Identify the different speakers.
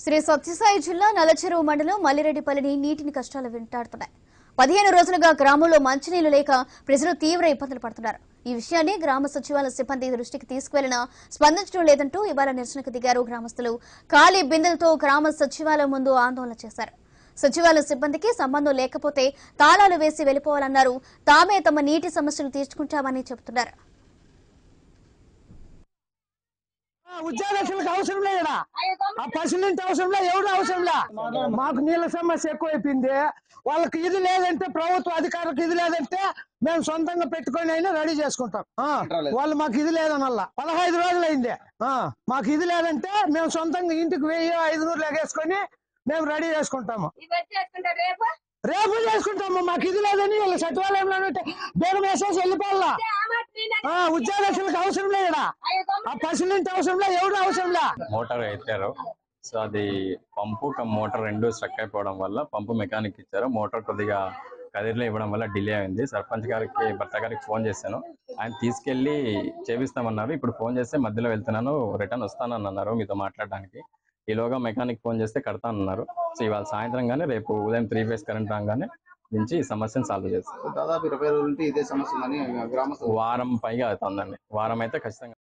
Speaker 1: శ్రీ సత్యసాయి జిల్లా నల్లచెరువు మండలం మల్లిరెడ్డిపల్లిని నీటిని కష్టాలు వెంటాడుతున్నాయి పదిహేను రోజులుగా గ్రామంలో మంచినీళ్లు లేక ప్రజలు తీవ్ర ఇబ్బందులు పడుతున్నారు ఈ విషయాన్ని గ్రామ సచివాలయ సిబ్బంది దృష్టికి తీసుకువెళ్లినా స్పందించడం లేదంటూ ఇవాళ నిరసనకు దిగారు గ్రామస్తులు ఖాళీ బిందెలతో గ్రామ సచివాలయం ముందు ఆందోళన చేశారు సచివాలయ సిబ్బందికి సంబంధం లేకపోతే తాళాలు వేసి వెళ్లిపోవాలన్నారు తామే తమ నీటి సమస్యలు తీర్చుకుంటామని చెబుతున్నారు
Speaker 2: ఆ ఉద్యోగస్తులకు అవసరం లేదా ఆ పర్సనెంట్ అవసరం లే ఎవరు అవసరం లే మాకు నీళ్ళ సమస్య ఎక్కువైపోయింది వాళ్ళకి ఇది లేదంటే ప్రభుత్వ అధికారులకు ఇది లేదంటే మేము సొంతంగా పెట్టుకొని అయినా రెడీ చేసుకుంటాం ఆ, వాళ్ళు మాకు ఇది లేదనల్లా పదహైదు రోజులు అయింది ఆ, మాకు ఇది లేదంటే మేము సొంతంగా ఇంటికి వెయ్యి ఐదు నూరు లెగేసుకొని మేము రెడీ చేసుకుంటాము
Speaker 3: ఇవన్నీ చేసుకుంటా రేపు
Speaker 2: రేపు చేసుకుంటాము మాకు ఇది లేదని వీళ్ళ సచివాలయంలో ఉంటే బేగం వేసేసి వెళ్ళిపోవాలా ఆ, ఉద్యోగస్తులకు అవసరం లేదా ఆ పర్సనెంట్ అవసరం లే ఎవరు అవసరం లే
Speaker 4: మోటార్ ఎత్తారు సో అది పంపు కమ్ మోటార్ రెండు స్ట్రక్ అయిపోవడం వల్ల పంపు మెకానిక్ ఇచ్చారు మోటార్ కొద్దిగా కదిరిలో ఇవ్వడం వల్ల డిలే అయింది సర్పంచ్ గారికి భర్త గారికి ఫోన్ చేశాను ఆయన తీసుకెళ్లి చేపిస్తామన్నారు ఇప్పుడు ఫోన్ చేస్తే మధ్యలో వెళ్తున్నాను రిటర్న్ వస్తానని అన్నారు మీతో మాట్లాడడానికి ఈలోగా మెకానిక్ ఫోన్ చేస్తే కడతానన్నారు సో ఇవాళ సాయంత్రం కానీ రేపు ఉదయం త్రీ ఫేస్ కరెంట్ రాగానే నుంచి ఈ సమస్యను సాల్వ్ చేస్తాం
Speaker 5: దాదాపు ఇరవై రోజుల నుండి ఇదే సమస్య ఉందని గ్రామస్తులు
Speaker 4: వారం పైగా అవుతుందండి వారం అయితే ఖచ్చితంగా